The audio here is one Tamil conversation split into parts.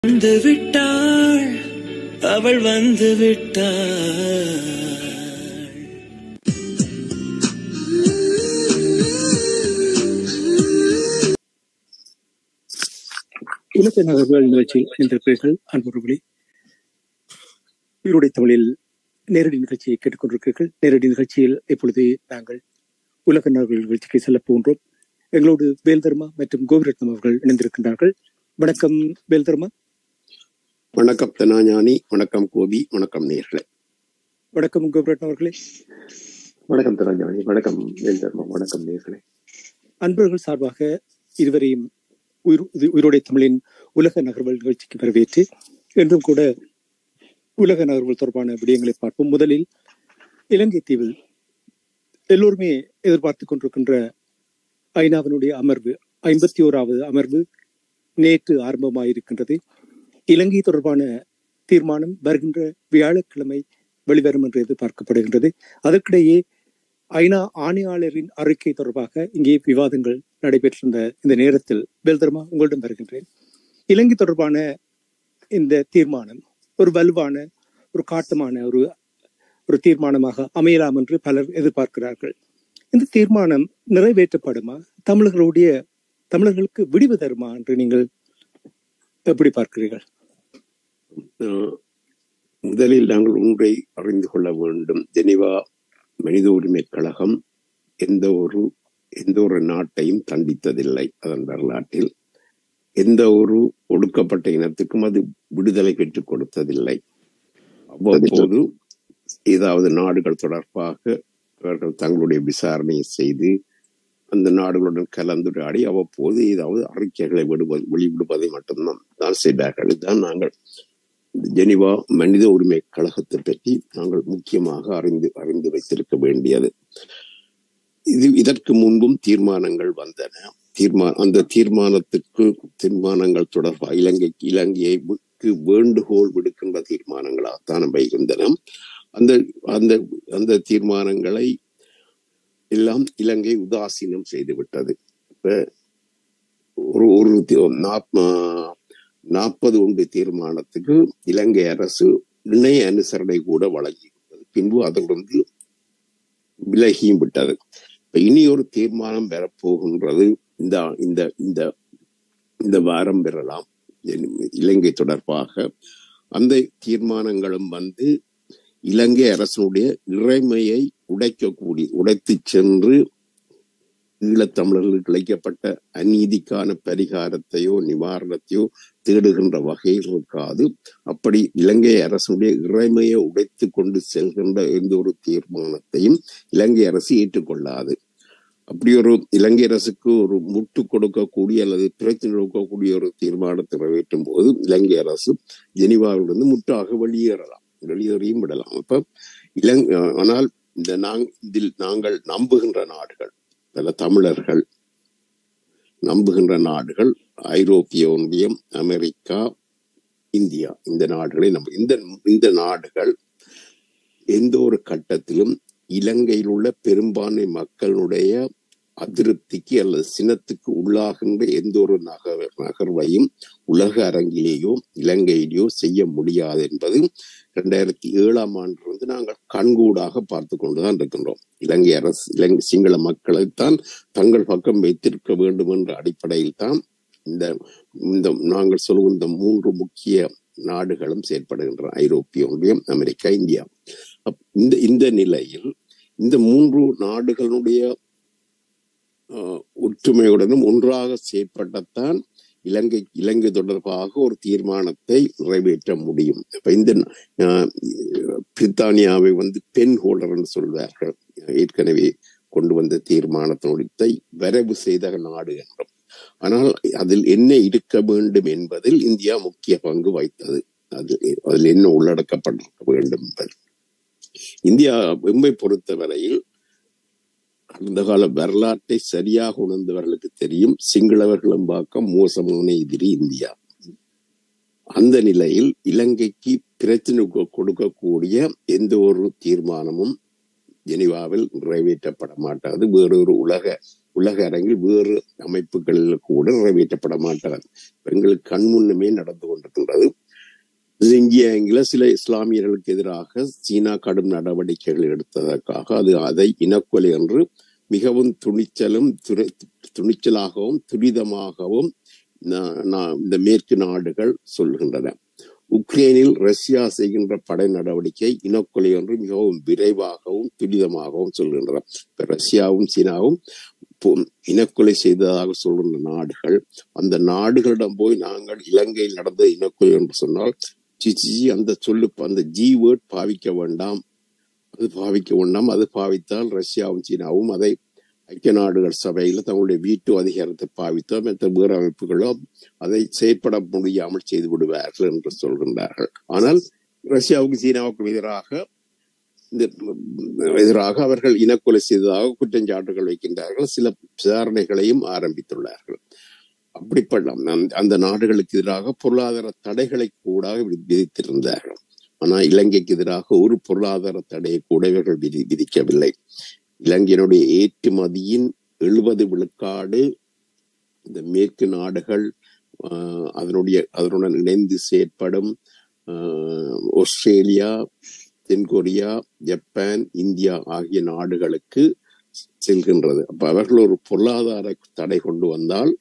வந்து விட்டாள் அவள் வந்து விட்டாள் உலக நகர்வுகள் நிகழ்ச்சியில் இணைந்திருக்கிறீர்கள் அன்புறவுகளே உயிருடைய தமிழில் நேரடி நிகழ்ச்சியை கேட்டுக்கொண்டிருக்கிறீர்கள் நேரடி நிகழ்ச்சியில் இப்பொழுது நாங்கள் உலக நகர்வுகள் நிகழ்ச்சிக்கு செல்ல போகின்றோம் எங்களோடு வேல்தர்மா மற்றும் கோபிரத்னம் அவர்கள் இணைந்திருக்கின்றார்கள் வணக்கம் வேல்தர்மா வணக்கம் தனாஞானி வணக்கம் கோபி வணக்கம் நேர்களே வணக்கம் கோபிரத்னம் அவர்களே வணக்கம் தரஞ்சாணி வணக்கம் வேல்தர்மம் வணக்கம் நேர்களே அன்பர்கள் சார்பாக இருவரையும் உயிர் இது- உயிருடைய தமிழின் உலக நகர்வுகள் நிகழ்ச்சிக்கு வரவேற்று என்றும் கூட உலக நகர்வுகள் தொடர்பான விடயங்களை பார்ப்போம் முதலில் இலங்கை தீவில் எல்லோருமே எதிர்பார்த்து கொண்டிருக்கின்ற ஐநாவினுடைய அமர்வு ஐம்பத்தி ஓராவது அமர்வு நேற்று ஆரம்பமாயிருக்கின்றது இலங்கை தொடர்பான தீர்மானம் வருகின்ற வியாழக்கிழமை வெளிவரும் என்று எதிர்பார்க்கப்படுகின்றது அதற்கிடையே ஐநா ஆணையாளரின் அறிக்கை தொடர்பாக இங்கே விவாதங்கள் நடைபெற்றிருந்த இந்த நேரத்தில் பெல்தர்மா உங்களிடம் வருகின்றேன் இலங்கை தொடர்பான இந்த தீர்மானம் ஒரு வலுவான ஒரு காட்டமான ஒரு ஒரு தீர்மானமாக அமையலாம் என்று பலர் எதிர்பார்க்கிறார்கள் இந்த தீர்மானம் நிறைவேற்றப்படுமா தமிழர்களுடைய தமிழர்களுக்கு விடிவு தருமா என்று நீங்கள் எப்படி பார்க்கிறீர்கள் அஹ், முதலில் நாங்கள் ஒன்றை அறிந்து கொள்ள வேண்டும் ஜெனிவா மனித உரிமை கழகம் எந்த ஒரு எந்த ஒரு நாட்டையும் தண்டித்ததில்லை அதன் வரலாற்றில் எந்த ஒரு ஒடுக்கப்பட்ட இனத்துக்கும் அது விடுதலை பெற்றுக் கொடுத்ததில்லை அவ்வப்போது ஏதாவது நாடுகள் தொடர்பாக அவர்கள் தங்களுடைய விசாரணையை செய்து அந்த நாடுகளுடன் கலந்துரையாடி அவ்வப்போது ஏதாவது அறிக்கைகளை விடுவது வெளிவிடுவதை மட்டும்தான் தான் செய்தார்கள் இதுதான் நாங்கள் இந்த ஜெனிவா மனித உரிமை கழகத்தை பற்றி நாங்கள் முக்கியமாக அறிந்து அறிந்து வைத்திருக்க வேண்டியது இது இதற்கு முன்பும் தீர்மானங்கள் வந்தன தீர்மா அந்த தீர்மானத்துக்கு தீர்மானங்கள் தொடர்பாக இலங்கைக்கு இலங்கையை விற்கு வேண்டுகோள் விடுக்கின்ற தீர்மானங்களாகத்தான் அவை இருந்தன அந்த அந்த அந்த தீர்மானங்களை எல்லாம் இலங்கை உதாசீனம் செய்து விட்டது இப்ப ஒரு ஒரு தி- நாப்- நாற்பது ஒன்று தீர்மானத்துக்கு இலங்கை அரசு இணைய அனுசரணை கூட வழங்கி பின்பு அதிலிருந்து விலகியும் விட்டது இப்ப இனி ஒரு தீர்மானம் பெறப்போகின்றது இந்த இந்த இந்த இந்த வாரம் பெறலாம் இலங்கை தொடர்பாக அந்த தீர்மானங்களும் வந்து இலங்கை அரசனுடைய இறைமையை உடைக்கக்கூடிய உடைத்து சென்று ஈழத்தமிழர்களுக்கு இழைக்கப்பட்ட அநீதிக்கான பரிகாரத்தையோ நிவாரணத்தையோ தேடுகின்ற வகையில் இருக்காது அப்படி இலங்கை அரசுடைய இறைமையை உடைத்து கொண்டு செல்கின்ற எந்த ஒரு தீர்மானத்தையும் இலங்கை அரசு ஏற்றுக்கொள்ளாது அப்படி ஒரு இலங்கை அரசுக்கு ஒரு முட்டு கொடுக்கக்கூடிய அல்லது பிரச்சனை கொடுக்கக்கூடிய ஒரு தீர்மானத்தை நிறைவேற்றும் போது இலங்கை அரசு ஜெனிவாவிலிருந்து முற்றாக வெளியேறலாம் வெளியேறியும் விடலாம் அப்ப இலங் ஆனால் இந்த நாங் இதில் நாங்கள் நம்புகின்ற நாடுகள் பல தமிழர்கள் நம்புகின்ற நாடுகள் ஐரோப்பிய ஒன்றியம் அமெரிக்கா இந்தியா இந்த நாடுகளை நம்ப இந்த இந்த நாடுகள் எந்த ஒரு கட்டத்திலும் இலங்கையில் உள்ள பெரும்பான்மை மக்களுடைய அதிருப்திக்கு அல்லது சினத்துக்கு உள்ளாகின்ற எந்த ஒரு நகர் நகர்வையும் உலக அரங்கிலேயோ இலங்கையிலேயோ செய்ய முடியாது என்பது இரண்டாயிரத்தி ஏழாம் ஆண்டிலிருந்து நாங்கள் கண்கூடாக பார்த்து கொண்டுதான் இருக்கின்றோம் இலங்கை அரசு இலங்கை சிங்கள மக்களைத்தான் தங்கள் பக்கம் வைத்திருக்க வேண்டும் என்ற அடிப்படையில் தான் இந்த இந்த நாங்கள் சொல்லும் இந்த மூன்று முக்கிய நாடுகளும் செயற்படுகின்றன ஐரோப்பிய ஒன்றியம் அமெரிக்கா இந்தியா அப்- இந்த இந்த நிலையில் இந்த மூன்று நாடுகளுடைய ஆஹ், ஒற்றுமையுடனும் ஒன்றாக செயற்படத்தான் இலங்கை இலங்கை தொடர்பாக ஒரு தீர்மானத்தை நிறைவேற்ற முடியும் இப்ப இந்த ஆஹ், பிரித்தானியாவை வந்து பென் ஹோல்டர் என்று சொல்வார்கள் ஏற்கனவே கொண்டு வந்த தீர்மானத்தினுடைய வரைவு செய்த நாடு என்றும் ஆனால் அதில் என்ன இருக்க வேண்டும் என்பதில் இந்தியா முக்கிய பங்கு வைத்தது அது அதில் என்ன உள்ளடக்கப்பட்டிருக்க வேண்டும் என்பது இந்தியா எம்மை பொறுத்தவரையில் கடந்த கால வரலாற்றை சரியாக உணர்ந்தவர்களுக்கு தெரியும் சிங்களவர்களும் பார்க்க மோசமான எதிரி இந்தியா அந்த நிலையில் இலங்கைக்கு பிரச்சனை கொ- கொடுக்கக்கூடிய எந்த ஒரு தீர்மானமும் ஜெனிவாவில் நிறைவேற்றப்பட மாட்டாது வேறொரு உலக உலக அரங்கில் வேறு அமைப்புகளில் கூட நிறைவேற்றப்பட மாட்டாது எங்களுக்கு கண் முன்னமே நடந்து கொண்டிருக்கின்றது இந்தியாங்கில சில இஸ்லாமியர்களுக்கு எதிராக சீனா கடும் நடவடிக்கைகள் எடுத்ததற்காக அது அதை இனக்கொலை என்று மிகவும் துணிச்சலும் துரை- துணிச்சலாகவும் துரிதமாகவும் நா- நா- இந்த மேற்கு நாடுகள் சொல்கின்றன உக்ரைனில் ரஷ்யா செய்கின்ற படை நடவடிக்கை இனக்கொலை என்று மிகவும் விரைவாகவும் துரிதமாகவும் சொல்கின்றன இப்ப ரஷ்யாவும் சீனாவும் இப்போ இனக்கொலை செய்ததாக சொல்கின்ற நாடுகள் அந்த நாடுகளிடம் போய் நாங்கள் இலங்கையில் நடந்த இனக்கொலை என்று சொன்னால் சிச்சி அந்த சொல்லு அந்த ஜி வேர்ட் பாவிக்க வேண்டாம் அது பாவிக்க வேண்டாம் அது பாவித்தால் ரஷ்யாவும் சீனாவும் அதை ஐக்கிய நாடுகள் சபையில் தங்களுடைய வீட்டு அதிகாரத்தை பாவித்தோ மற்ற வேறு அமைப்புகளோ அதை செயற்பட முடியாமல் செய்து விடுவார்கள் என்று சொல்கின்றார்கள் ஆனால் ரஷ்யாவுக்கும் சீனாவுக்கும் எதிராக இந்த எதிராக அவர்கள் இனக்கொலை செய்ததாக குற்றச்சாட்டுகள் வைக்கின்றார்கள் சில விசாரணைகளையும் ஆரம்பித்துள்ளார்கள் அப்படிப்பட்ட அந்த- அந்த நாடுகளுக்கு எதிராக பொருளாதார தடைகளை கூட விதித்திருந்தார்கள் ஆனால் இலங்கைக்கு எதிராக ஒரு பொருளாதார தடையை கூட இவர்கள் விதி விதிக்கவில்லை இலங்கையினுடைய ஏற்றுமதியின் எழுபது விழுக்காடு இந்த மேற்கு நாடுகள் ஆஹ், அதனுடைய அதனுடன் இணைந்து செயற்படும் ஆஹ், ஆஸ்திரேலியா தென்கொரியா ஜப்பான் இந்தியா ஆகிய நாடுகளுக்கு செல்கின்றது அப்ப அவர்கள் ஒரு பொருளாதார தடை கொண்டு வந்தால்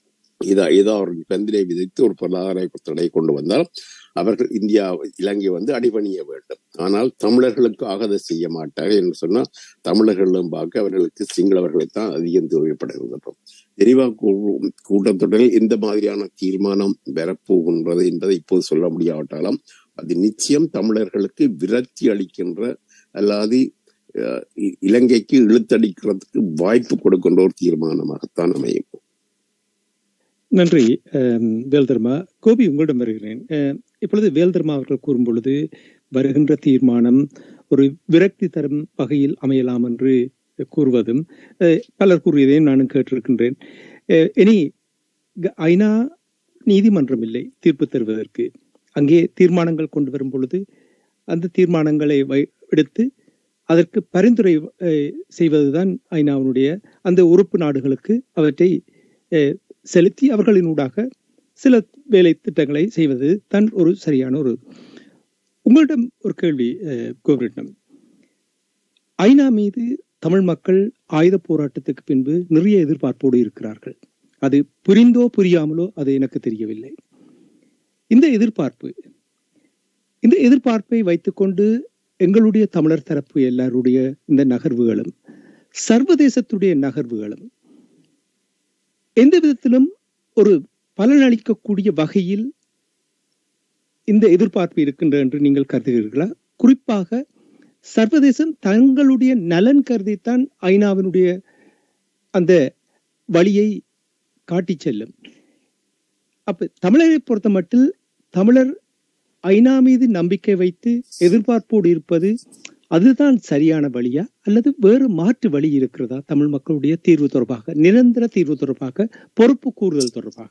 இதா ஏதோ அவர்கள் கந்திரை விதித்து ஒரு பொருளாதார தடை கொண்டு வந்தால் அவர்கள் இந்தியா இலங்கை வந்து அடிபணிய வேண்டும் ஆனால் தமிழர்களுக்காக அதை செய்ய மாட்டார்கள் என்று சொன்னால் தமிழர்களும் பார்க்க அவர்களுக்கு சிங்களவர்களைத்தான் அதிகம் தேவைப்படுகின்றோம் தெரிவா கூ- கூட்டத்தொடரில் எந்த மாதிரியான தீர்மானம் பெறப்போகின்றது என்பதை இப்போது சொல்ல முடியாவிட்டாலும் அது நிச்சயம் தமிழர்களுக்கு விரக்தி அளிக்கின்ற அல்லாது அஹ், இ- இலங்கைக்கு இழுத்தடிக்கிறதுக்கு வாய்ப்பு கொடுக்கின்ற ஒரு தீர்மானமாகத்தான் அமையும் நன்றி அம், வேல்தர்மா கோபி உங்களிடம் வருகிறேன் அஹ், இப்பொழுது வேல்தர்மா அவர்கள் கூறும் பொழுது வருகின்ற தீர்மானம் ஒரு விரக்தி தரும் வகையில் அமையலாம் என்று கூறுவதும் அஹ், பலர் கூறியதையும் நானும் கேட்டிருக்கின்றேன் அஹ், இனி க- ஐநா நீதிமன்றம் இல்லை தீர்ப்பு தருவதற்கு அங்கே தீர்மானங்கள் கொண்டு வரும் பொழுது அந்த தீர்மானங்களை வை- எடுத்து அதற்கு பரிந்துரை அஹ், செய்வதுதான் ஐநாவினுடைய அந்த உறுப்பு நாடுகளுக்கு அவற்றை அஹ், செலுத்தி அவர்களினூடாக சில வேலை திட்டங்களை செய்வது தான் ஒரு சரியான ஒரு உங்களிடம் ஒரு கேள்வி அஹ், கோபிரட்னம் ஐநா மீது தமிழ் மக்கள் ஆயுத போராட்டத்துக்கு பின்பு நிறைய எதிர்பார்ப்போடு இருக்கிறார்கள் அது புரிந்தோ புரியாமலோ அது எனக்கு தெரியவில்லை இந்த எதிர்பார்ப்பு இந்த எதிர்பார்ப்பை வைத்துக்கொண்டு எங்களுடைய தமிழர் தரப்பு எல்லாருடைய இந்த நகர்வுகளும் சர்வதேசத்துடைய நகர்வுகளும் எந்த விதத்திலும் ஒரு பலனளிக்கக்கூடிய வகையில் இந்த எதிர்பார்ப்பு இருக்கின்றது என்று நீங்கள் கருதுகிறீர்களா குறிப்பாக சர்வதேசம் தங்களுடைய நலன் கருதித்தான் ஐநாவினுடைய அந்த வழியை காட்டிச் செல்லும் அப்ப தமிழரை பொறுத்த மட்டில் தமிழர் ஐநா மீது நம்பிக்கை வைத்து எதிர்பார்ப்போடு இருப்பது அதுதான் சரியான வழியா அல்லது வேறு மாற்று வழி இருக்கிறதா தமிழ் மக்களுடைய தீர்வு தொடர்பாக நிரந்தர தீர்வு தொடர்பாக பொறுப்பு கூறுதல் தொடர்பாக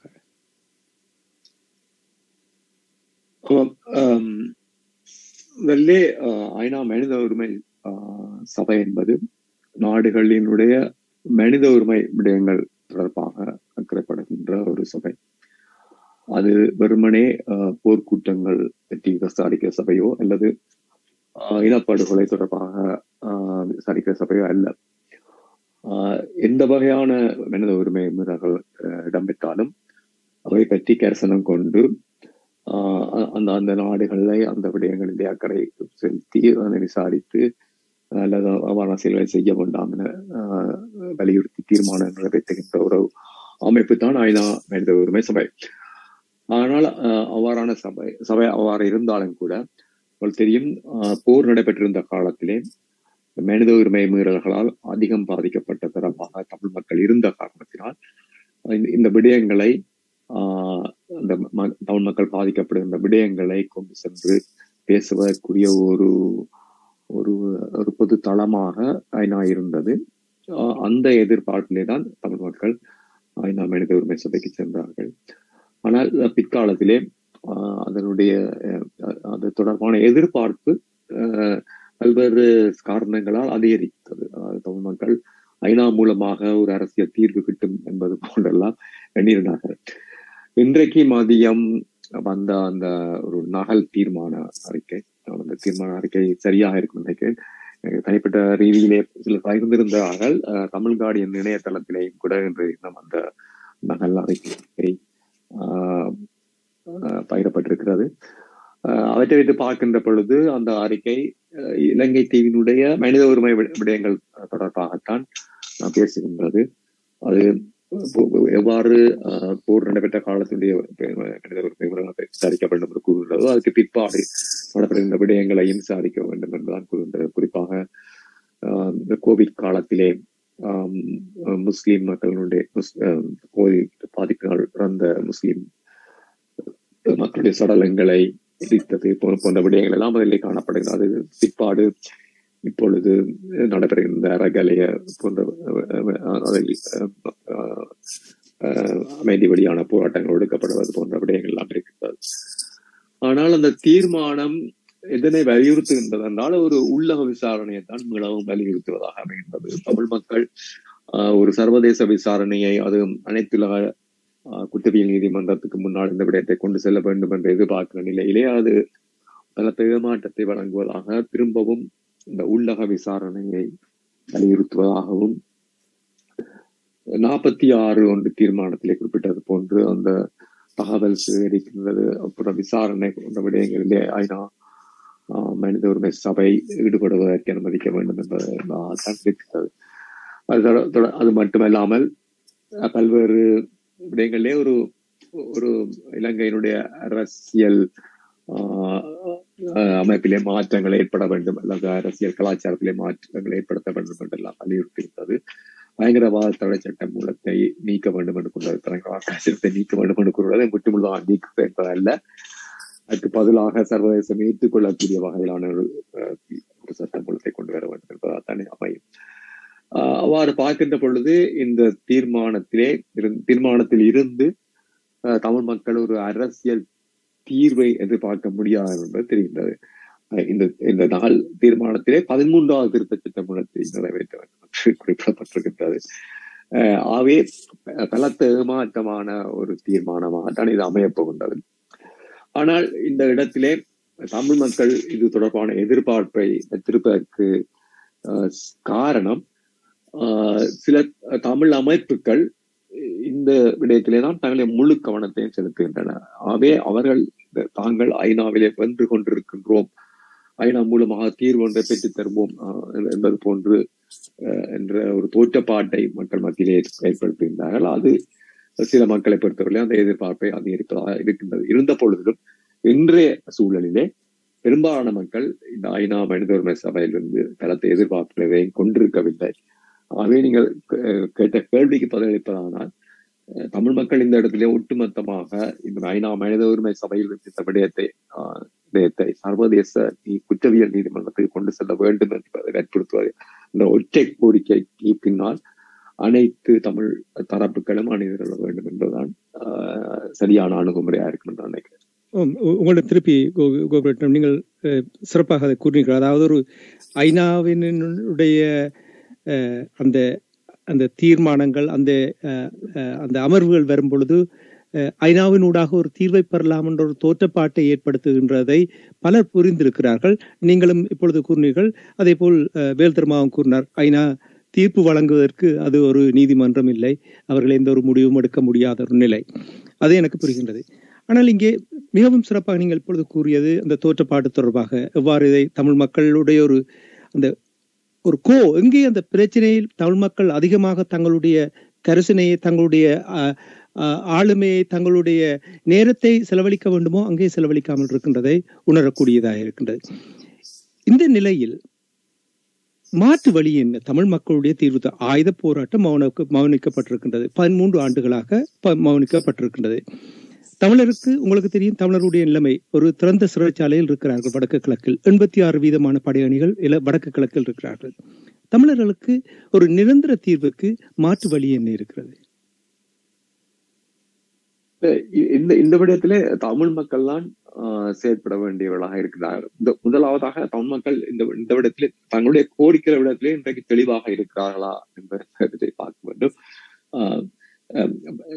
ஆமாம் ஆம், முதல்லே ஆஹ், ஐநா மனித உரிமை ஆஹ், சபை என்பது நாடுகளினுடைய மனித உரிமை விடயங்கள் தொடர்பாக அக்கறைப்படுகின்ற ஒரு சபை அது வெறுமனே ஆஹ், போர்க்குற்றங்கள் பற்றி விசாரிக்கிற சபையோ அல்லது ஆஹ், இனப்படுகொலை தொடர்பாக ஆஹ், விசாரிக்கிற சபையோ அல்ல ஆஹ், எந்த வகையான மனித உரிமை மீறல்கள் ஆஹ், இடம்பெற்றாலும் அவை பற்றி கரிசனம் கொண்டு ஆஹ் அ- அந்த அந்த நாடுகளை அந்த விடயங்களிலே அக்கறை செலுத்தி அதை விசாரித்து அல்லது அவ்வாறான செயல்களை செய்ய வேண்டாம் என ஆஹ், வலியுறுத்தி தீர்மானம் நிறைவேற்றுகின்ற ஒரு அமைப்பு தான் ஐநா மனித உரிமை சபை ஆனால் ஆஹ், அவ்வாறான சபை சபை அவ்வாறு இருந்தாலும் கூட உங்களுக்கு தெரியும் ஆஹ், போர் நடைபெற்றிருந்த காலத்திலே மனித உரிமை மீறல்களால் அதிகம் பாதிக்கப்பட்ட தரப்பாக தமிழ் மக்கள் இருந்த காரணத்தினால் இந்த- இந்த விடயங்களை ஆஹ், அந்த ம- தமிழ் மக்கள் பாதிக்கப்படுகின்ற விடயங்களை கொண்டு சென்று பேசுவதற்குரிய ஒரு ஒரு ஒரு பொது தளமாக ஐநா இருந்தது ஆஹ், அந்த எதிர்பார்ப்பிலே தான் தமிழ் மக்கள் ஐநா மனித உரிமை சபைக்கு சென்றார்கள் ஆனால் அஹ், பிற்காலத்திலே ஆஹ், அதனுடைய அஹ், அது தொடர்பான எதிர்பார்ப்பு ஆஹ், பல்வேறு காரணங்களால் அதிகரித்தது அதாவது தமிழ் மக்கள் ஐநா மூலமாக ஒரு அரசியல் தீர்வு கிட்டும் என்பது போன்றெல்லாம் எண்ணியிருந்தார்கள் இன்றைக்கு மதியம் வந்த அந்த ஒரு நகல் தீர்மான அறிக்கை நான் அந்த தீர்மான அறிக்கை சரியாக இருக்கும் நினைக்கிறேன் எனக்கு தனிப்பட்ட ரீதியிலே சில பகிர்ந்திருந்தார்கள் அஹ், தமிழ் கார்டியன் இணையதளத்திலேயும் கூட இன்று நம்ம அந்த நகல் அறிக்கை ஆஹ், ஆஹ், பகிரப்பட்டிருக்கிறது ஆஹ், அவற்றை வைத்து பார்க்கின்ற பொழுது அந்த அறிக்கை அஹ், இலங்கை தீவினுடைய மனித உரிமை வி- விடயங்கள் தொடர்பாகத்தான் நான் பேசுகின்றது அது போ- எவ்வாறு ஆஹ், போர் நடைபெற்ற காலத்துடைய மனித உரிமை விவரங்கள் விசாரிக்க வேண்டும் என்று கூறுகின்றதோ அதுக்கு பிற்பாடு நடைபெறுகின்ற விடயங்களையும் விசாரிக்க வேண்டும் என்பதுதான் கூறுகின்றது குறிப்பாக ஆஹ், இந்த கோவிட் காலத்திலே ஆம், முஸ்லிம் மக்களுடைய முஸ்- ஆஹ், கோவிட் பாதிப்பினால் இறந்த முஸ்லிம் மக்களுடைய சடலங்களை எரித்தது போன்ற போன்ற விடயங்கள் எல்லாம் அதிலே காணப்படுகிறது அது பிற்பாடு இப்பொழுது நடைபெறுகின்ற அறகலைய போன்ற அஹ், அதில் அஹ், அஹ், அமைதி வழியான போராட்டங்கள் எடுக்கப்படுவது போன்ற விடயங்கள் எல்லாம் இருக்கிறது ஆனால் அந்த தீர்மானம் எதனை வலியுறுத்துகின்றது என்றால் ஒரு உள்ளக விசாரணையை தான் மிகவும் வலியுறுத்துவதாக அமைகின்றது தமிழ் மக்கள் ஆஹ், ஒரு சர்வதேச விசாரணையை அது அனைத்துலக ஆஹ், குற்றவியல் நீதிமன்றத்துக்கு முன்னால் இந்த விடயத்தை கொண்டு செல்ல வேண்டும் என்று எதிர்பார்க்கிற நிலையிலே அது பலத்த ஏமாற்றத்தை வழங்குவதாக திரும்பவும் இந்த உள்ளக விசாரணையை வலியுறுத்துவதாகவும் நாற்பத்தி ஆறு ஒன்று தீர்மானத்திலே குறிப்பிட்டது போன்று அந்த தகவல் சேகரிக்கின்றது அப்புறம் விசாரணை போன்ற விடயங்களிலே ஐநா ஆஹ், மனித உரிமை சபை ஈடுபடுவதற்கு அனுமதிக்க வேண்டும் என்பது தான் இருக்கிறது அது தொட- தொட- அது மட்டுமல்லாமல் அஹ், பல்வேறு விடயங்களிலே ஒரு ஒரு இலங்கையினுடைய அரசியல் ஆஹ், ஆஹ், அமைப்பிலே மாற்றங்கள் ஏற்பட வேண்டும் அல்லது அரசியல் கலாச்சாரத்திலே மாற்றங்கள் ஏற்படுத்த வேண்டும் என்றெல்லாம் வலியுறுத்தியிருந்தது பயங்கரவாத தடை சட்ட மூலத்தை நீக்க வேண்டும் என்று கொண்டது பயங்கரவாத தடை சட்டத்தை நீக்க வேண்டும் என்று கூறுவதை முற்றுமுழுதாக நீக்குவது என்பதல்ல அதுக்கு பதிலாக சர்வதேசம் ஏற்றுக்கொள்ளக்கூடிய வகையிலான ஒரு அஹ், ஒரு சட்ட மூலத்தை கொண்டு வர வேண்டும் என்பதால் தானே அமையும் ஆஹ் அவ்வாறு பார்க்கின்ற பொழுது இந்த தீர்மானத்திலே இருந்து- தீர்மானத்தில் இருந்து ஆஹ் தமிழ் மக்கள் ஒரு அரசியல் தீர்வை எதிர்பார்க்க முடியாது என்பது தெரிகின்றது ஆஹ் இந்த இந்த நாள் தீர்மானத்திலே பதிமூன்றாவது திருத்த சட்ட மூலத்தை நிறைவேற்ற வேண்டும் என்று குறிப்பிடப்பட்டிருக்கின்றது ஆஹ் ஆகவே பலத்த ஏமாற்றமான ஒரு தீர்மானமாக தான் இது அமையப் போகின்றது ஆனால் இந்த இடத்திலே தமிழ் மக்கள் இது தொடர்பான எதிர்பார்ப்பை வைத்திருப்பதற்கு ஆஹ் காரணம் ஆஹ் சில தமிழ் அமைப்புகள் இந்த விடயத்திலே தான் தங்களுடைய முழு கவனத்தையும் செலுத்துகின்றன ஆகவே அவர்கள் இந்த தாங்கள் ஐநாவிலே வென்று கொண்டிருக்கின்றோம் ஐநா மூலமாக தீர்வு ஒன்றை பெற்றுத் தருவோம் ஆஹ் என்பது போன்று ஆஹ் என்ற ஒரு தோற்றப்பாட்டை மக்கள் மத்தியிலே ஏற்படுத்துகின்றார்கள் அது சில மக்களை பொறுத்தவரை அந்த எதிர்பார்ப்பை அதிகரிப்பதாக இருக்கின்றது இருந்த பொழுதிலும் இன்றைய சூழலிலே பெரும்பாலான மக்கள் இந்த ஐநா மனித உரிமை சபையிலிருந்து பலத்தை எதிர்பார்ப்பதை கொண்டிருக்கவில்லை ஆகவே நீங்கள் அஹ், கேட்ட கேள்விக்கு பதிலளிப்பதானால் அஹ், தமிழ் மக்கள் இந்த இடத்திலே ஒட்டுமொத்தமாக இந்த ஐநா மனித உரிமை சபையில் இந்த விடயத்தை ஆஹ், விடயத்தை சர்வதேச நீ- குற்றவியல் நீதிமன்றத்துக்கு கொண்டு செல்ல வேண்டும் என்பதை வற்புறுத்துவது இந்த ஒற்றை கோரிக்கைக்கு பின்னால் அனைத்து தமிழ் தரப்புகளும் அணிதிரள வேண்டும் என்பதுதான் ஆஹ், சரியான அணுகுமுறையா இருக்கும் என்று நான் நினைக்கிறேன் உம், உ- உங்களை திருப்பி கோ- கோபுரட்னம் நீங்கள் அஹ், சிறப்பாக அதை கூறினீர்கள் அதாவது ஒரு ஐநாவினுடைய அஹ், அந்த அந்த தீர்மானங்கள் அந்த அஹ், அஹ், அந்த அமர்வுகள் வரும் பொழுது அஹ், ஐநாவினூடாக ஒரு தீர்வை பெறலாம் என்ற ஒரு தோற்றப்பாட்டை ஏற்படுத்துகின்றதை பலர் புரிந்திருக்கிறார்கள் நீங்களும் இப்பொழுது கூறினீர்கள் அதே போல் அஹ், வேல் திருமாவும் கூறினார் ஐநா தீர்ப்பு வழங்குவதற்கு அது ஒரு நீதிமன்றம் இல்லை அவர்கள் எந்த ஒரு முடிவும் எடுக்க முடியாத ஒரு நிலை அது எனக்கு புரிகின்றது ஆனால் இங்கே மிகவும் சிறப்பாக நீங்கள் இப்பொழுது கூறியது அந்த தோற்றப்பாடு தொடர்பாக எவ்வாறு இதை தமிழ் மக்களுடைய ஒரு அந்த ஒரு கோ எங்கே அந்த பிரச்சனையில் தமிழ் மக்கள் அதிகமாக தங்களுடைய கரிசனையை தங்களுடைய அஹ், அஹ், ஆளுமையை தங்களுடைய நேரத்தை செலவழிக்க வேண்டுமோ அங்கே செலவழிக்காமல் இருக்கின்றதை உணரக்கூடியதாக இருக்கின்றது இந்த நிலையில் மாற்று வழி என்ன தமிழ் மக்களுடைய தீர்வு தான். ஆயுத போராட்டம் மௌனக்கு மௌனிக்கப்பட்டிருக்கின்றது பதிமூன்று ஆண்டுகளாக ப- மௌனிக்கப்பட்டிருக்கின்றது தமிழருக்கு உங்களுக்கு தெரியும் தமிழருடைய நிலைமை ஒரு திறந்த சிறைச்சாலையில் இருக்கிறார்கள் வடக்கு கிழக்கில் எண்பத்தி ஆறு வீதமான படையணிகள் இல வடக்கு கிழக்கில் இருக்கிறார்கள் தமிழர்களுக்கு ஒரு நிரந்தர தீர்வுக்கு மாற்று வழி என்ன இருக்கிறது இ- இந்த இந்த விடயத்திலே தமிழ் மக்கள் தான் ஆஹ் செயற்பட வேண்டியவர்களாக இருக்கிறார் இந்த முதலாவதாக தமிழ் மக்கள் இந்த இந்த விடத்திலே தங்களுடைய கோரிக்கை விடத்திலே இன்றைக்கு தெளிவாக இருக்கிறார்களா என்பதை பார்க்க வேண்டும் ஆஹ் அஹ்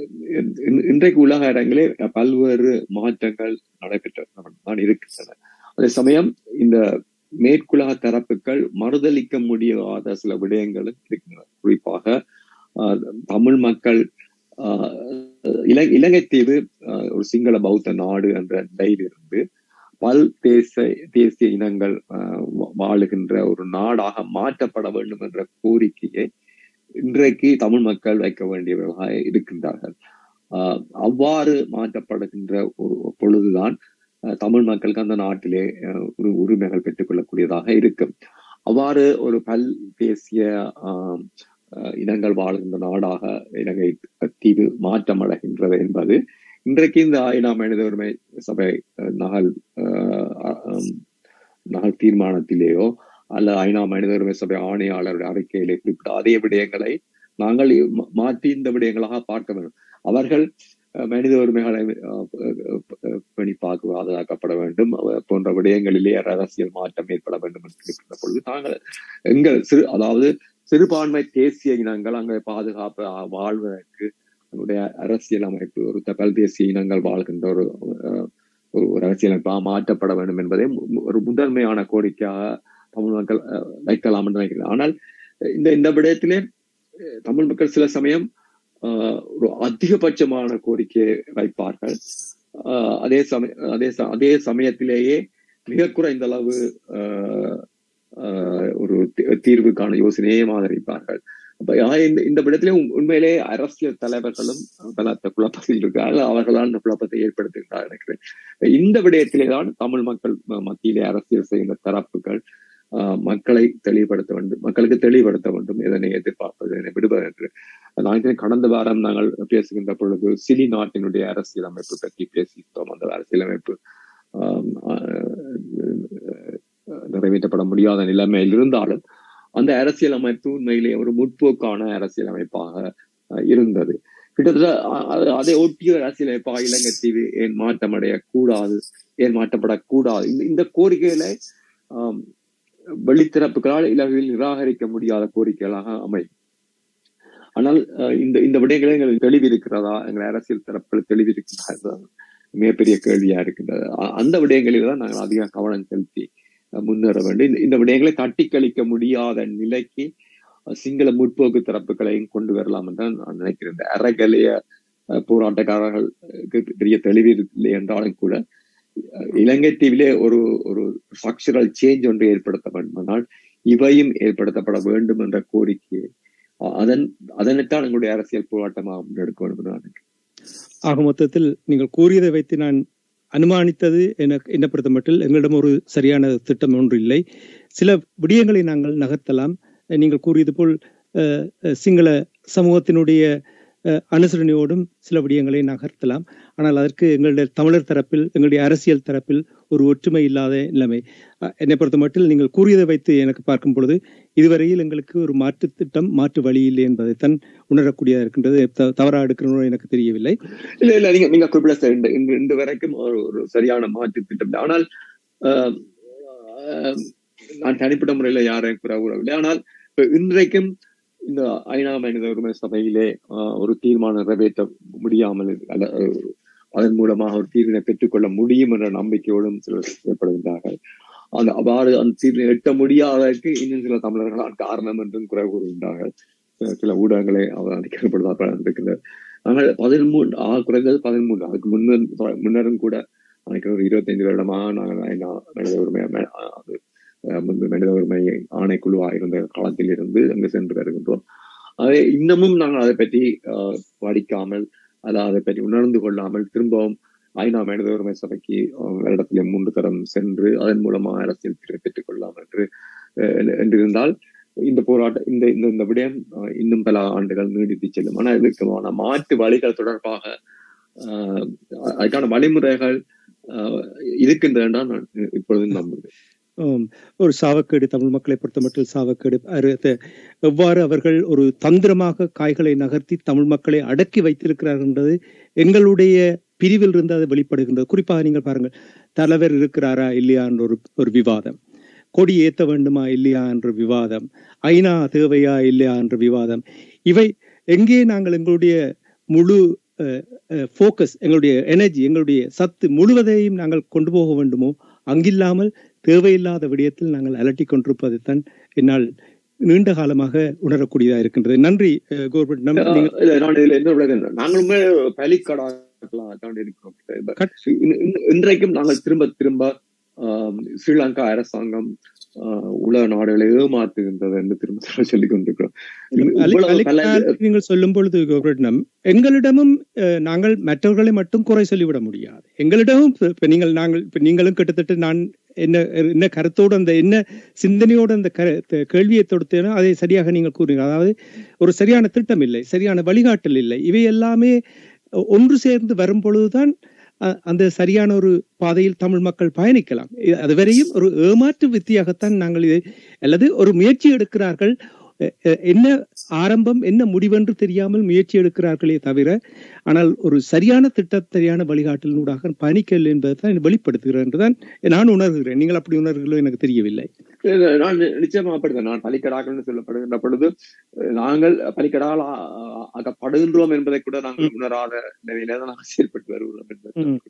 இன்- இன்றைக்கு உலக அரங்கிலே பல்வேறு மாற்றங்கள் நடைபெற்ற தான் இருக்கின்றன அதே சமயம் இந்த மேற்குலக தரப்புகள் மறுதளிக்க முடியாத சில விடயங்களும் இருக்கின்றன குறிப்பாக ஆஹ், தமிழ் மக்கள் ஆஹ், இல இலங்கை தீவு ஆஹ், ஒரு சிங்கள பௌத்த நாடு என்ற நிலையிலிருந்து பல் தேச தேசிய இனங்கள் ஆஹ், வா- வாழுகின்ற ஒரு நாடாக மாற்றப்பட வேண்டும் என்ற கோரிக்கையை இன்றைக்கு தமிழ் மக்கள் வைக்க வேண்டியவர்களாக இருக்கின்றார்கள் ஆஹ், அவ்வாறு மாற்றப்படுகின்ற ஒரு பொழுதுதான் ஆஹ், தமிழ் மக்களுக்கு அந்த நாட்டிலே ஆஹ், ஒரு உரிமைகள் பெற்றுக்கொள்ளக்கூடியதாக இருக்கும் அவ்வாறு ஒரு பல் தேசிய ஆஹ், ஆஹ், இனங்கள் வாழ்கின்ற நாடாக இலங்கை தீவு மாற்றமடைகின்றது என்பது இன்றைக்கு இந்த ஐநா மனித உரிமை சபை ஆஹ், நகல் ஆஹ், ஆஹ், நகல் தீர்மானத்திலேயோ அல்ல ஐநா மனித உரிமை சபை ஆணையாளருடைய அறிக்கையிலே குறிப்பிட்ட அதே விடயங்களை நாங்கள் மா- மாற்றி இந்த விடயங்களாக பார்க்க வேண்டும் அவர்கள் அஹ், மனித உரிமைகளை அஹ், அஹ், அஹ், பேணி பாக்கு பாதுகாக்கப்பட வேண்டும் அவ- போன்ற விடயங்களிலே அரசியல் மாற்றம் ஏற்பட வேண்டும் என்று இருக்கின்ற பொழுது நாங்கள் எங்கள் சிறு அதாவது சிறுபான்மை தேசிய இனங்கள் அங்கே பாதுகாப்பு அஹ், வாழ்வதற்கு அதனுடைய அரசியல் அமைப்பு ஒரு தபால் தேசிய இனங்கள் வாழ்கின்ற ஒரு அஹ், ஒரு ஒரு அரசியலமைப்பாக மாற்றப்பட வேண்டும் என்பதே மு- மு- ஒரு முதன்மையான கோரிக்கையாக தமிழ் மக்கள் அஹ், வைக்கலாம் என்று நினைக்கிறேன் ஆனால் இந்த இந்த விடயத்திலே அஹ், தமிழ் மக்கள் சில சமயம் ஆஹ், ஒரு அதிகபட்சமான கோரிக்கையை வைப்பார்கள் ஆஹ், அதே சமய அதே ச- அதே சமயத்திலேயே மிக குறைந்த அளவு ஆஹ், ஆஹ், ஒரு தீ- தீர்வுக்கான யோசனையை ஆதரிப்பார்கள் அப்ப ஆஹ், இந்த இந்த விடத்திலே உண்- உண்மையிலே அரசியல் தலைவர்களும் பலத்த குழப்பத்தில் இருக்கிறார்கள் அவர்களால் இந்த குழப்பத்தை ஏற்படுத்துகிறார் நினைக்கிறேன் இந்த விடயத்திலே தான் தமிழ் மக்கள் ம- மத்தியிலே அரசியல் செய்கின்ற தரப்புகள் ஆஹ், மக்களை தெளிவுபடுத்த வேண்டும் மக்களுக்கு தெளிவுபடுத்த வேண்டும் இதனை எதிர்பார்ப்பது இதனை விடுவது என்று நான் நினைக்கிறேன் கடந்த வாரம் நாங்கள் பேசுகின்ற பொழுது சிலி நாட்டினுடைய அரசியலமைப்பு பற்றி பேசித்தோம் அந்த அரசியலமைப்பு ஆஹ், ஆஹ், நிறைவேற்றப்பட முடியாத நிலைமையில் இருந்தாலும் அந்த அரசியலமைப்பு உண்மையிலே ஒரு முற்போக்கான அரசியலமைப்பாக ஆஹ், இருந்தது கிட்டத்தட்ட அ- அ- அதை ஒட்டிய அரசியலமைப்பாக இலங்கை தீவு ஏன் மாற்றமடைய கூடாது ஏன் மாற்றப்படக்கூடாது இந்த இந்த கோரிக்கைகளை ஆம், வெளித்திறப்புகளால் இலங்கையில் நிராகரிக்க முடியாத கோரிக்கைகளாக அமையும் ஆனால் அஹ், இந்த இந்த விடயங்களை எங்களுக்கு தெளிவு இருக்கிறதா எங்கள் அரசியல் தரப்பில் தெளிவு இருக்கிறதா என்பது மிகப்பெரிய கேள்வியா இருக்கின்றது அ- அந்த விடயங்களில் தான் நாங்கள் அதிக கவனம் செலுத்தி அஹ், முன்னேற வேண்டும் இந்த- இந்த விடயங்களை தட்டி கழிக்க முடியாத நிலைக்கு அஹ், சிங்கள முற்போக்கு தரப்புகளையும் கொண்டு வரலாம் என்று நான் நினைக்கிறேன் இந்த அறகலைய அஹ், போராட்டக்காரர்களுக்கு பெரிய தெளிவு இல்லை என்றாலும் கூட அஹ், இலங்கை தீவிலே ஒரு ஒரு ஸ்ட்ரக்சரல் சேஞ்ச் ஒன்று ஏற்படுத்த வேண்டுமானால் இவையும் ஏற்படுத்தப்பட வேண்டும் என்ற கோரிக்கையை அ- அதன் அதனைத்தான் எங்களுடைய அரசியல் போராட்டமாக முன்னெடுக்க வேண்டும் என்று நான் நினைக்கிறேன். ஆக மொத்தத்தில் நீங்கள் கூறியதை வைத்து நான் அனுமானித்தது எனக்கு என்ன பொறுத்த மட்டில் எங்களிடம் ஒரு சரியான திட்டம் ஒன்று இல்லை சில விடயங்களை நாங்கள் நகர்த்தலாம் நீங்கள் கூறியது போல் அஹ், அஹ், சிங்கள சமூகத்தினுடைய அஹ், அனுசரணையோடும் சில விடயங்களை நகர்த்தலாம் ஆனால் அதற்கு எங்களுடைய தமிழர் தரப்பில் எங்களுடைய அரசியல் தரப்பில் ஒரு ஒற்றுமை இல்லாத நிலைமை அஹ், என்னை பொறுத்த மட்டில் நீங்கள் கூறியதை வைத்து எனக்கு பார்க்கும் பொழுது இதுவரையில் எங்களுக்கு ஒரு மாற்று திட்டம் மாற்று வழி இல்லை என்பதைத்தான் உணரக்கூடியதாக இருக்கின்றது த- தவறா எடுக்கணும் எனக்கு தெரியவில்லை இல்ல இல்ல நீங்க நீங்க குறிப்பிட சரி. இந்த- இன்று இன்று வரைக்கும் ஒரு ஒரு சரியான மாற்று திட்டம் இல்லை. ஆனால் ஆஹ், ஆஹ், நான் தனிப்பட்ட முறையில யாரையும் குறை கூறவில்லை ஆனால் இப்ப இன்றைக்கும் இந்த ஐநா மனித உரிமை சபையிலே ஆஹ், ஒரு தீர்மானம் நிறைவேற்ற முடியாமல் இரு- அல்ல, அஹ், அதன் மூலமாக ஒரு தீர்வினை பெற்றுக்கொள்ள முடியும் என்ற நம்பிக்கையோடும் சிலர் செயல்படுகின்றார்கள் அந்த அவ்வாறு அந்த தீர்வினை எட்ட முடியாததற்கு இன்னும் சில தமிழர்களால் காரணம் என்றும் குறை கூறுகின்றார்கள் சில- சில ஊடகங்களை அவதானிக்கப்படுவதாக இருக்கின்றது நாங்கள் பதிமூன்று ஆ குறைந்தது பதிமூன்று அதுக்கு முன்னர் முன்னரும் கூட நினைக்கிற ஒரு இருபத்தைந்து வருடமாக நாங்கள் ஐநா மனித உரிமை ம- ஆ, அது அஹ், முன்பு மனித உரிமை ஆணைக்குழுவாக இருந்த காலத்தில் இருந்து அங்கு சென்று வருகின்றோம் அதை இன்னமும் நாங்கள் அதை பற்றி ஆஹ், படிக்காமல் அல்ல அதை பற்றி உணர்ந்து கொள்ளாமல் திரும்பவும் ஐநா மனித உரிமை சபைக்கு ஆஹ், வருடத்திலே மூன்று தரம் சென்று அதன் மூலமாக அரசியல் தீர்வை பெற்றுக் கொள்ளலாம் என்று அஹ், என்றிருந்தால் இந்த போராட்டம் இந்த இந்த இந்த விடயம் ஆஹ், இன்னும் பல ஆண்டுகள் நீடித்து செல்லும் ஆனால் இதுக்கான மாற்று வழிகள் தொடர்பாக ஆஹ், அதுக்கான வழிமுறைகள் ஆஹ், இருக்கின்றன நான் இப்பொழுது நம்புகிறேன் ஆம், ஒரு சாவக்கேடு தமிழ் மக்களை பொறுத்தமட்டில் சாவக்கேடு அரு- எவ்வாறு அவர்கள் ஒரு தந்திரமாக காய்களை நகர்த்தி தமிழ் மக்களை அடக்கி வைத்திருக்கிறார்கள் என்பது எங்களுடைய பிரிவில் இருந்து அது வெளிப்படுகின்றது குறிப்பாக நீங்கள் பாருங்கள் தலைவர் இருக்கிறாரா இல்லையா என்ற ஒரு ஒரு விவாதம் கொடி ஏத்த வேண்டுமா இல்லையா என்ற விவாதம் ஐநா தேவையா இல்லையா என்ற விவாதம் இவை எங்கே நாங்கள் எங்களுடைய முழு ஃபோக்கஸ் எங்களுடைய எனர்ஜி எங்களுடைய சத்து முழுவதையும் நாங்கள் கொண்டு போக வேண்டுமோ அங்கில்லாமல் தேவையில்லாத விடயத்தில் நாங்கள் அலட்டிக் கொண்டிருப்பதைத்தான் என்னால் நீண்ட காலமாக உணரக்கூடியதா இருக்கின்றது நன்றி அஹ், கோர்பட் நம் நீங்கள் இல்ல நான் இதுல என்ன விளக்கம் நாங்களுமே பலிக்கடாக்கலாம் தாண்டி இருக்கிறோம் இப்ப கட்- இன்- இன்- இன்றைக்கும் நாங்கள் திரும்ப திரும்ப ஆம், ஸ்ரீலங்கா அரசாங்கம் ஆஹ், உலக நாடுகளை ஏமாத்துகின்றது என்று திரும்ப திரும்ப சொல்லிக் கொண்டிருக்கிறோம் அலி- இவ்வளவு பல அலிகால் நீங்கள் சொல்லும் பொழுது கோபரட்னம் எங்களிடமும் அஹ், நாங்கள் மற்றவர்களை மட்டும் குறை சொல்லிவிட முடியாது எங்களிடமும் இப்ப- இப்ப நீங்கள் நாங்கள் இப்ப நீங்களும் கிட்டத்தட்ட நான் என்ன என்ன கருத்தோடு அந்த என்ன சிந்தனையோடு அந்த கரு- த- கேள்வியை தொடுத்தேனோ அதை சரியாக நீங்கள் கூறுங்கள் அதாவது ஒரு சரியான திட்டம் இல்லை சரியான வழிகாட்டல் இல்லை இவை எல்லாமே அஹ், ஒன்று சேர்ந்து வரும் பொழுதுதான் அ- அந்த சரியான ஒரு பாதையில் தமிழ் மக்கள் பயணிக்கலாம் இ- அதுவரையும் ஒரு ஏமாற்று வித்தியாகத்தான் நாங்கள் இதை அல்லது ஒரு முயற்சி எடுக்கிறார்கள் அ- அ- என்ன ஆரம்பம் என்ன முடிவென்று தெரியாமல் முயற்சி எடுக்கிறார்களே தவிர ஆனால் ஒரு சரியான திட்ட சரியான வழிகாட்டலினூடாக பயணிக்கவில்லை என்பதை தான் வெளிப்படுத்துகிறேன் என்றுதான் நான் உணர்கிறேன் நீங்கள் அப்படி உணர்கிறீர்களோ எனக்கு தெரியவில்லை இல்ல, நான் நி- நிச்சயமா அப்படிதான் நான் பலிக்கடாக்கள்னு சொல்லப்படுகின்ற பொழுது அஹ், நாங்கள் பலிக்கடால் ஆகப்படுகின்றோம் என்பதை கூட நாங்கள் உணராத நிலையில தான் நாங்கள் செயல்பட்டு வருகிறோம் என்பது ம்.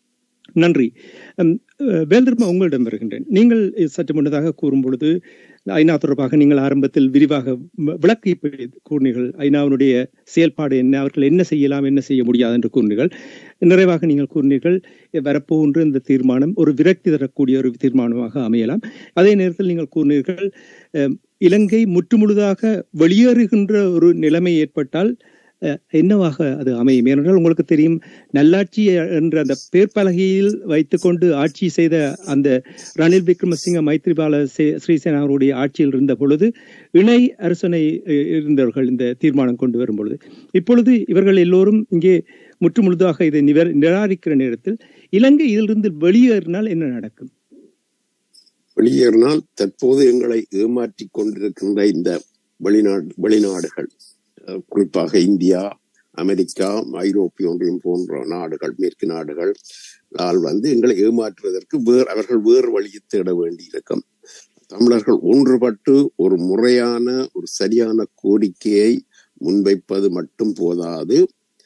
நன்றி அம், அஹ், வேல்தர்மா உங்களிடம் வருகின்றேன் நீங்கள் சற்று முன்னதாக கூறும் பொழுது ஐநா தொடர்பாக நீங்கள் ஆரம்பத்தில் விரிவாக வ- விளக்கி பி- கூறினீர்கள் ஐநாவினுடைய செயல்பாடு என்ன அவர்கள் என்ன செய்யலாம் என்ன செய்ய முடியாது என்று கூறினீர்கள் நிறைவாக நீங்கள் கூறினீர்கள் வரப்போகின்ற இந்த தீர்மானம் ஒரு விரக்தி தரக்கூடிய ஒரு தீர்மானமாக அமையலாம் அதே நேரத்தில் நீங்கள் கூறினீர்கள் அஹ், இலங்கை முற்றுமுழுதாக வெளியேறுகின்ற ஒரு நிலைமை ஏற்பட்டால் அஹ், என்னவாக அது அமையும் ஏனென்றால் உங்களுக்கு தெரியும் நல்லாட்சி என்ற அந்த பேர்பலகையில் வைத்துக்கொண்டு ஆட்சி செய்த அந்த ரணில் விக்ரமசிங்க மைத்ரிபால சே- சிறிசேனா அவருடைய ஆட்சியில் இருந்த பொழுது இணை அரசனை அஹ், இருந்தவர்கள் இந்த தீர்மானம் கொண்டு வரும் பொழுது இப்பொழுது இவர்கள் எல்லோரும் இங்கே முற்றுமுழுதாக இதை நிவர் நிராகரிக்கிற நேரத்தில் இலங்கை இதிலிருந்து வெளியேறினால் என்ன நடக்கும் வெளியேறினால் தற்போது எங்களை ஏமாற்றிக் கொண்டிருக்கின்ற இந்த வெளிநாடு வெளிநாடுகள் அஹ் குறிப்பாக இந்தியா அமெரிக்கா ஐரோப்பிய ஒன்றியம் போன்ற நாடுகள் மேற்கு நாடுகள் ஆல் வந்து எங்களை ஏமாற்றுவதற்கு வேறு அவர்கள் வேறு வழியை தேட வேண்டியிருக்கும் தமிழர்கள் ஒன்றுபட்டு ஒரு முறையான ஒரு சரியான கோரிக்கையை முன்வைப்பது மட்டும் போதாது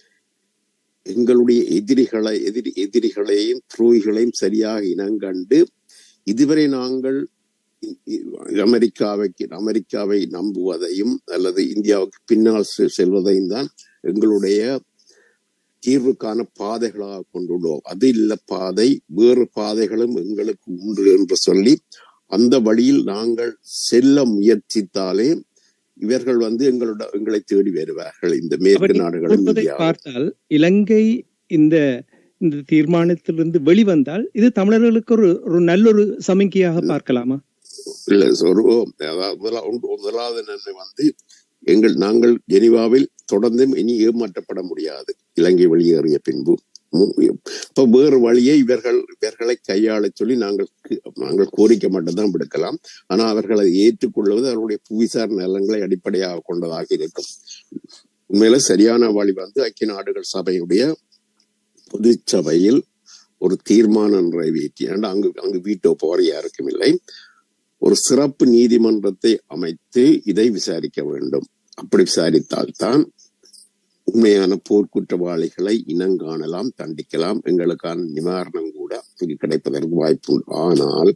எங்களுடைய எதிரிகளை எதிரி எதிரிகளையும் துரோகிகளையும் சரியாக இனங்கண்டு இதுவரை நாங்கள் இ- இ- அமெரிக்காவைக்கு அமெரிக்காவை நம்புவதையும் அல்லது இந்தியாவுக்கு பின்னால் செ- செல்வதையும் தான் எங்களுடைய தீர்வுக்கான பாதைகளாக கொண்டுள்ளோம் அது இல்ல பாதை வேறு பாதைகளும் எங்களுக்கு உண்டு என்று சொல்லி அந்த வழியில் நாங்கள் செல்ல முயற்சித்தாலே இவர்கள் வந்து எங்களோட எங்களை தேடி வருவார்கள் இந்த மேற்கு அப்படி நாடுகளும் கூறுவதை இந்தியாவும் பார்த்தால் இலங்கை இந்த இந்த தீர்மானத்திலிருந்து வெளிவந்தால் இது தமிழர்களுக்கு ஒரு ஒரு நல்ல ஒரு சமிக்கையாக பார்க்கலாமா இல்ல ஒரு அதாவது முதலா- ஒன்று- முதலாவது நன்மை வந்து எங்கள் நாங்கள் ஜெனீவாவில் தொடர்ந்தும் இனி ஏமாற்றப்பட முடியாது இலங்கை வெளியேறிய பின்பு மு- இப்ப வேறு வழியை இவர்கள் இவர்களை கையாளச் சொல்லி நாங்கள் கு- நாங்கள் கோரிக்கை மட்டும்தான் விடுக்கலாம் ஆனா அவர்கள் அதை ஏற்றுக்கொள்வது அவர்களுடைய புவிசார் நலன்களை அடிப்படையாக கொண்டதாக இருக்கும் உண்மையில சரியான வழி வந்து ஐக்கிய நாடுகள் சபையுடைய பொது சபையில் ஒரு தீர்மானம் நிறைவேற்றி ஏன்னா அங்கு அங்கு வீட்டோ போற யாருக்கும் இல்லை ஒரு சிறப்பு நீதிமன்றத்தை அமைத்து இதை விசாரிக்க வேண்டும் அப்படி விசாரித்தால்தான் உண்மையான போர்க்குற்றவாளிகளை இனங்காணலாம் தண்டிக்கலாம் எங்களுக்கான நிவாரணம் கூட இங்கு கிடைப்பதற்கு வாய்ப்பு உண்டு ஆனால்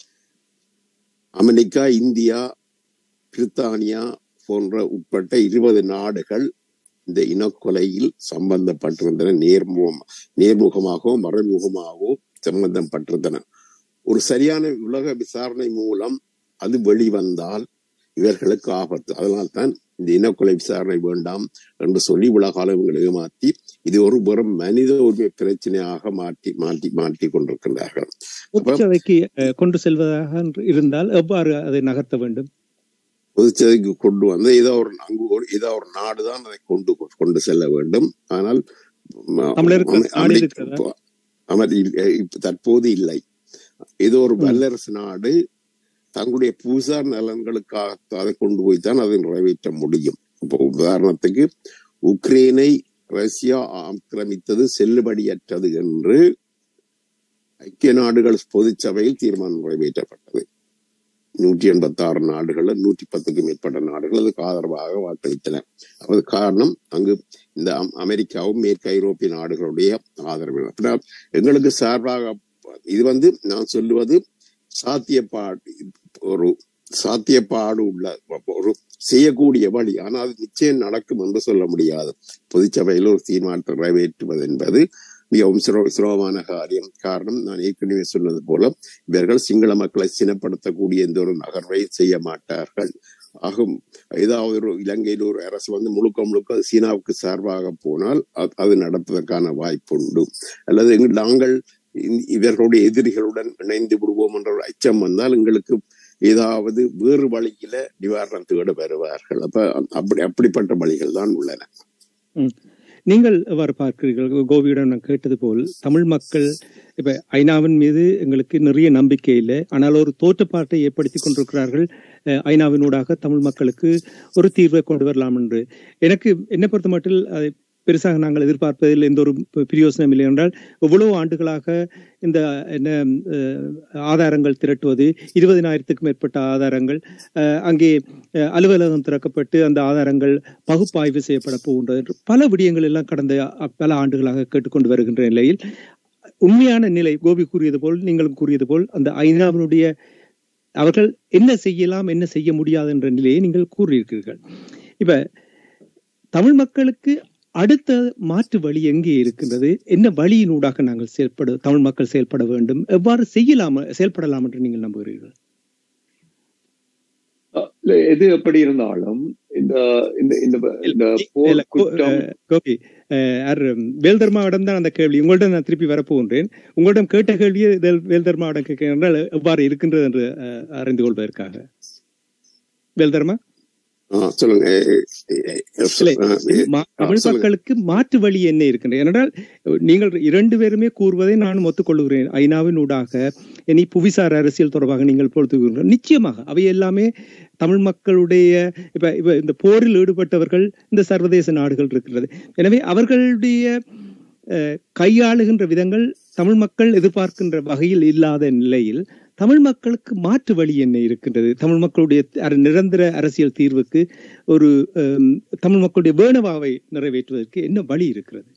அமெரிக்கா இந்தியா பிரித்தானியா போன்ற உட்பட்ட இருபது நாடுகள் இந்த இனக்கொலையில் சம்பந்தப்பட்டிருந்தன நேர்முகம் நேர்முகமாகவோ மறைமுகமாகவோ சம்பந்தப்பட்டிருந்தன ஒரு சரியான உலக விசாரணை மூலம் அது வெளிவந்தால் இவர்களுக்கு ஆபத்து அதனால்தான் இந்த இனக்கொலை விசாரணை வேண்டாம் என்று சொல்லி உலகாலம் இவங்களை ஏமாற்றி இது ஒரு வெறும் மனித உரிமை பிரச்சனையாக மாற்றி மாற்றி மாற்றி கொண்டிருக்கின்றார்கள் அப்ப பொதுச்சபைக்கு அஹ், கொண்டு செல்வதாக இருந்தால் எவ்வாறு அதை நகர்த்த வேண்டும் பொதுச்சபைக்கு கொண்டு வந்து ஏதோ ஒரு அங்கு ஒரு ஏதோ ஒரு நாடுதான் அதை கொண்டு கொண்டு செல்ல வேண்டும் ஆனால் ம- தமிழருக்கு அமெ- நாடு அமெரிக்க இருக்கிறதா இப்போ- அமெரி- இப்ப தற்போது இல்லை ஏதோ ஒரு ம். வல்லரசு நாடு தங்களுடைய புவிசார் நலன்களுக்காக அதை கொண்டு போய் தான் அதை நிறைவேற்ற முடியும் இப்போ உதாரணத்துக்கு உக்ரைனை ரஷ்யா ஆக்கிரமித்தது செல்லுபடியற்றது என்று ஐக்கிய நாடுகள் பொதுச்சபையில் தீர்மானம் நிறைவேற்றப்பட்டது நூற்றி எண்பத்தி ஆறு நாடுகள்ல நூற்றி பத்துக்கும் மேற்பட்ட நாடுகள் அதுக்கு ஆதரவாக வாக்களித்தன அது காரணம் அங்கு இந்த அம்- அமெரிக்காவும் மேற்கு ஐரோப்பிய நாடுகளுடைய ஆதரவு அப்படின்னா எங்களுக்கு சார்பாக இது வந்து நான் சொல்லுவது சாத்தியப்பாடு ஒரு சாத்தியப்பாடு உள்ள ஒரு செய்யக்கூடிய வழி ஆனால் அது நிச்சயம் நடக்கும் என்று சொல்ல முடியாது பொதுச்சபையில் ஒரு தீர்மானத்தை நிறைவேற்றுவது என்பது மிகவும் சிரோ- சிரமமான காரியம் காரணம் நான் ஏற்கனவே சொன்னது போல இவர்கள் சிங்கள மக்களை சினப்படுத்தக்கூடிய எந்த ஒரு நகர்வை செய்ய மாட்டார்கள் ஆகும் ஏதாவது ஒரு இலங்கையில் ஒரு அரசு வந்து முழுக்க முழுக்க சீனாவுக்கு சார்பாக போனால் அ- அது நடப்பதற்கான வாய்ப்புண்டு அல்லது எங்க- நாங்கள் இ- இவர்களுடைய எதிரிகளுடன் இணைந்து விடுவோம் என்ற ஒரு அச்சம் வந்தால் எங்களுக்கு ஏதாவது வேறு வழியில நிவாரணம் தேட வருவார்கள் அப்ப அப்படி அப்படிப்பட்ட வழிகள் தான் உள்ளன நீங்கள் எவ்வாறு பார்க்கிறீர்கள் கோபியிடம் நான் கேட்டது போல் தமிழ் மக்கள் இப்ப ஐநாவின் மீது எங்களுக்கு நிறைய நம்பிக்கை இல்லை ஆனால் ஒரு தோற்றப்பாட்டை ஏற்படுத்தி கொண்டிருக்கிறார்கள் அஹ், ஐநாவினூடாக தமிழ் மக்களுக்கு ஒரு தீர்வை கொண்டு வரலாம் என்று எனக்கு என்னை பொறுத்த மட்டில் அதை பெருசாக நாங்கள் எதிர்பார்ப்பதில் எந்த ஒரு பி- பிரயோசனம் இல்லை என்றால் எவ்வளவு ஆண்டுகளாக இந்த என்ன அஹ், ஆதாரங்கள் திரட்டுவது இருபதினாயிரத்துக்கும் மேற்பட்ட ஆதாரங்கள் அஹ், அங்கே அஹ், அலுவலகம் திறக்கப்பட்டு அந்த ஆதாரங்கள் பகுப்பாய்வு செய்யப்பட போகின்றது என்று பல விடயங்கள் எல்லாம் கடந்த அ- பல ஆண்டுகளாக கேட்டுக்கொண்டு வருகின்ற நிலையில் உண்மையான நிலை கோபி கூறியது போல் நீங்களும் கூறியது போல் அந்த ஐநாவினுடைய அவர்கள் என்ன செய்யலாம் என்ன செய்ய முடியாது என்ற நிலையை நீங்கள் கூறியிருக்கிறீர்கள் இப்ப தமிழ் மக்களுக்கு அடுத்த மாற்று வழி எங்கே இருக்கின்றது என்ன வழியினூடாக நாங்கள் செயல்பட தமிழ் மக்கள் செயல்பட வேண்டும் எவ்வாறு செய்யலாம் செயல்படலாம் என்று நீங்கள் நம்புகிறீர்கள் அஹ் இல்ல, எது எப்படி இருந்தாலும் இந்த இந்த இந்த இந்த போர் இல்ல, கோ- குற்றம் அஹ், கோபி அஹ், யார் வேல்தர்மாவிடம் தான் அந்த கேள்வி உங்களிடம் நான் திருப்பி வரப்போகின்றேன் உங்களிடம் கேட்ட கேள்வியை வேல்- வேல்தர்மாவிடம் கேட்கிறேன் என்றால் எவ்வாறு இருக்கின்றது என்று அஹ், அறிந்து கொள்வதற்காக வேல்தர்மா ஆ, சொல்லுங்க எ- எ- எ- இல்லை, ஆ, எ- மா- ஆ, தமிழ் சொல்லுங்க. மக்களுக்கு மாற்று வழி என்ன இருக்கின்றது ஏனென்றால் நீங்கள் இரண்டு பேருமே கூறுவதை நான் ஒத்துக்கொள்கிறேன் ஐநாவின் ஊடாக இனி புவிசார் அரசியல் தொடர்பாக நீங்கள் பொறுத்துக்கிறீர்கள் நிச்சயமாக அவை எல்லாமே தமிழ் மக்களுடைய இப்ப இப்ப இந்த போரில் ஈடுபட்டவர்கள் இந்த சர்வதேச நாடுகள் இருக்கிறது எனவே அவர்களுடைய அஹ், கையாளுகின்ற விதங்கள் தமிழ் மக்கள் எதிர்பார்க்கின்ற வகையில் இல்லாத நிலையில் தமிழ் மக்களுக்கு மாற்று வழி என்ன இருக்கின்றது தமிழ் மக்களுடைய அர- நிரந்தர அரசியல் தீர்வுக்கு ஒரு அம், தமிழ் மக்களுடைய வேணவாவை நிறைவேற்றுவதற்கு என்ன வழி இருக்கிறது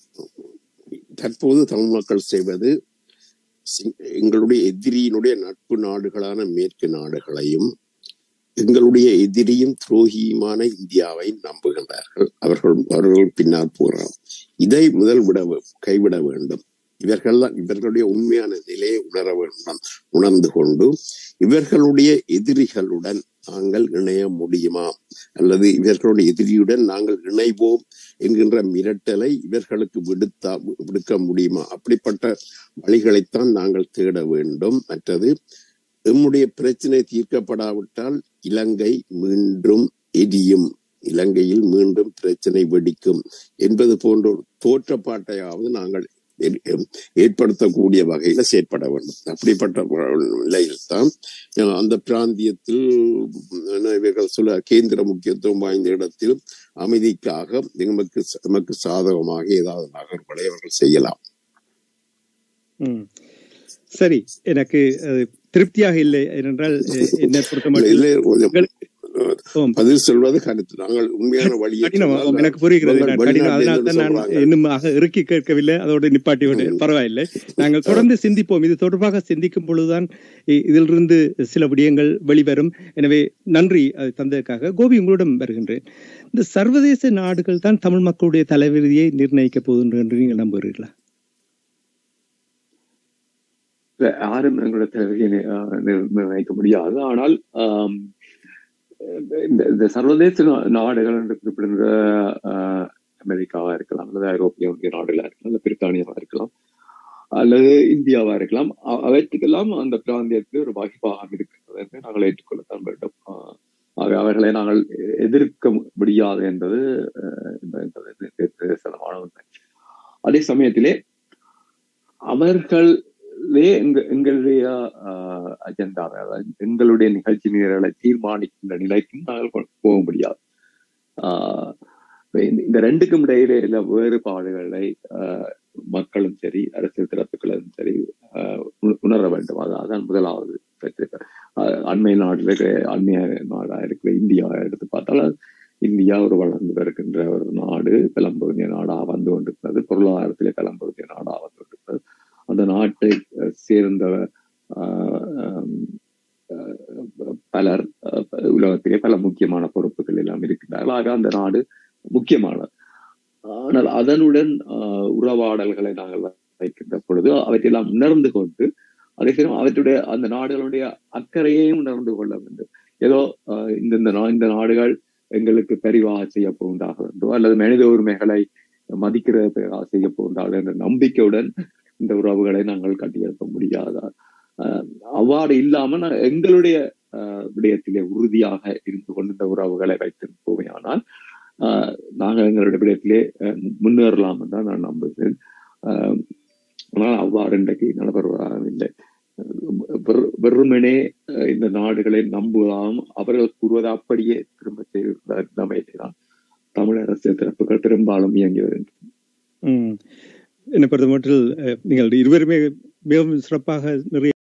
தற்போது தமிழ் மக்கள் செய்வது சி- எங்களுடைய எதிரியினுடைய நட்பு நாடுகளான மேற்கு நாடுகளையும் எங்களுடைய எதிரியும் துரோகியுமான இந்தியாவை நம்புகின்றார்கள் அவர்கள் அவர்கள் பின்னால் போகிறார் இதை முதல் விட வே- கைவிட வேண்டும் இவர்கள் தான் இவர்களுடைய உண்மையான நிலையை உணர வேண்டும் உணர்ந்து கொண்டு இவர்களுடைய எதிரிகளுடன் நாங்கள் இணைய முடியுமா அல்லது இவர்களுடைய எதிரியுடன் நாங்கள் இணைவோம் என்கின்ற மிரட்டலை இவர்களுக்கு விடுத்தா விடுக்க முடியுமா அப்படிப்பட்ட வழிகளைத்தான் நாங்கள் தேட வேண்டும் மற்றது எம்முடைய பிரச்சனை தீர்க்கப்படாவிட்டால் இலங்கை மீண்டும் எரியும் இலங்கையில் மீண்டும் பிரச்சனை வெடிக்கும் என்பது போன்ற ஒரு தோற்றப்பாட்டையாவது நாங்கள் ஏற்- ஏ- ஏற்படுத்தக்கூடிய வகையில செயற்பட வேண்டும் அப்படிப்பட்ட நிலையில் தான் அந்த பிராந்தியத்தில் என்ன இவர்கள் சொல்ல கேந்திர முக்கியத்துவம் வாய்ந்த இடத்தில் அமைதிக்காக எமக்கு எமக்கு சாதகமாக ஏதாவது நகர்வுகளை அவர்கள் செய்யலாம் ம். சரி எனக்கு அது திருப்தியாக இல்லை ஏனென்றால் எ- என்னை பொறுத்த இல்ல, மட்டும் இல்ல, கொஞ்சம், ஆம். பதில் சொல்வது கருத்து நாங்கள் உண்மையான வழியை கடினம் சொன்னால் ஆமாம், எனக்கு புரிகிறது இவர்கள் நான் கடினம் வெளிநாட்டில் அதனால இருந்து தான் நான் சொல்றாங்க. இன்னும் ஆக இறுக்கி கேட்கவில்லை அதோட நிப்பாட்டி விட ம். பரவாயில்லை நாங்கள் தொடர்ந்து சிந்திப்போம் இது தொடர்பாக சிந்திக்கும் பொழுதுதான் இ- இதிலிருந்து சில விடயங்கள் வெளிவரும் எனவே நன்றி அது தந்ததற்காக கோபி உங்களிடம் வருகின்றேன் இந்த சர்வதேச நாடுகள் தான் தமிழ் மக்களுடைய தலைவிதியை நிர்ணயிக்க போகின்ற என்று நீங்கள் நம்புகிறீர்களா இல்ல, யாரும் எங்களோட தேவையை நி- ஆஹ் நிர்- நிர்ணயிக்க முடியாது ஆனால் ஆம், இந்த இந்த சர்வதேச நா- நாடுகள் என்று குறிப்பிடுகிற ஆஹ், அமெரிக்காவா இருக்கலாம் அல்லது ஐரோப்பிய ஒன்றிய நாடுகளா இருக்கலாம் அல்லது பிரித்தானியாவா இருக்கலாம் அல்லது இந்தியாவா இருக்கலாம் அ- அவற்றுக்கெல்லாம் அந்த பிராந்தியத்தில் ஒரு வகிப்பாகம் இருக்கிறது என்று நாங்கள் ஏற்றுக்கொள்ளத்தான் வேண்டும் ஆஹ், ஆகவே அவர்களை நாங்கள் எதிர்க்க முடியாது என்பது ஆஹ், இந்த- இந்த- இந்த நிதர்சனமான உண்மை அதே சமயத்திலே அவர்களே எங்க எங்களுடைய அஜெண்டாவை அதாவது எங்களுடைய நிகழ்ச்சி நிரலை தீர்மானிக்கின்ற நிலைக்கும் நாங்கள் கொண்டு போக முடியாது ஆஹ் இப்ப இந்த- இந்த ரெண்டுக்கும் இடையிலே உள்ள வேறுபாடுகளை ஆஹ், மக்களும் சரி அரசியல் தரப்புகளும் சரி ஆஹ், உண- உணர வேண்டும் அது- அதான் முதலாவது பிரச்சனை ஆஹ், அண்மை நாட்டில் இருக்கிற அந்நிய நாடா இருக்கிற இந்தியா எடுத்து பார்த்தால் இந்தியா ஒரு வளர்ந்து வருகின்ற ஒரு நாடு பழம்பகுதிய நாடா வந்து கொண்டிருக்கிறது பொருளாதாரத்திலே பழம்பகுதிய நாடா வந்து கொண்டிருக்கிறது அந்த நாட்டை அஹ், சேர்ந்த ஆஹ், ஆம், ஆஹ், பலர் ஆஹ், உலகத்திலே பல முக்கியமான பொறுப்புகள் எல்லாம் இருக்கின்றார்கள் ஆக அந்த நாடு முக்கியமானது ஆனால் அதனுடன் ஆஹ், உறவாடல்களை நாங்கள் வைக்கின்ற பொழுது அவற்றையெல்லாம் உணர்ந்து கொண்டு அதே சமயம் அவற்றுடைய அந்த நாடுகளுடைய அக்கறையையும் உணர்ந்து கொள்ள வேண்டும் ஏதோ ஆஹ், இந்த நா- இந்த நாடுகள் எங்களுக்கு பரிவாக செய்ய போகின்றார்களோ அல்லது மனித உரிமைகளை மதிக்கிறதுக்காக செய்ய போகின்றார்கள் என்ற நம்பிக்கையுடன் இந்த உறவுகளை நாங்கள் கட்டியெழுப்ப முடியாதா ஆஹ், அவ்வாறு இல்லாம நான் எங்களுடைய ஆஹ், விடயத்திலே உறுதியாக இருந்து கொண்டு இந்த உறவுகளை வைத்திருப்போமையானால் ஆஹ், நாங்கள் எங்களுடைய விடயத்திலே அஹ், முன்னேறலாம் என்று தான் நான் நம்புகிறேன் ஆஹ், ஆனால் அவ்வாறு இன்றைக்கு நடைபெறுவதில்லை வெறு- வெறுமனே அஹ், இந்த நாடுகளை நம்புவதாகவும் அவர்கள் கூறுவதை அப்படியே திரும்ப செய்த தான் தமிழ் அரசியல் தரப்புகள் பெரும்பாலும் இயங்கி வருகின்றன ம். என்னை பொறுத்தமட்டில் அஹ், நீங்கள் இருவருமே மிகவும் சிறப்பாக நிறைய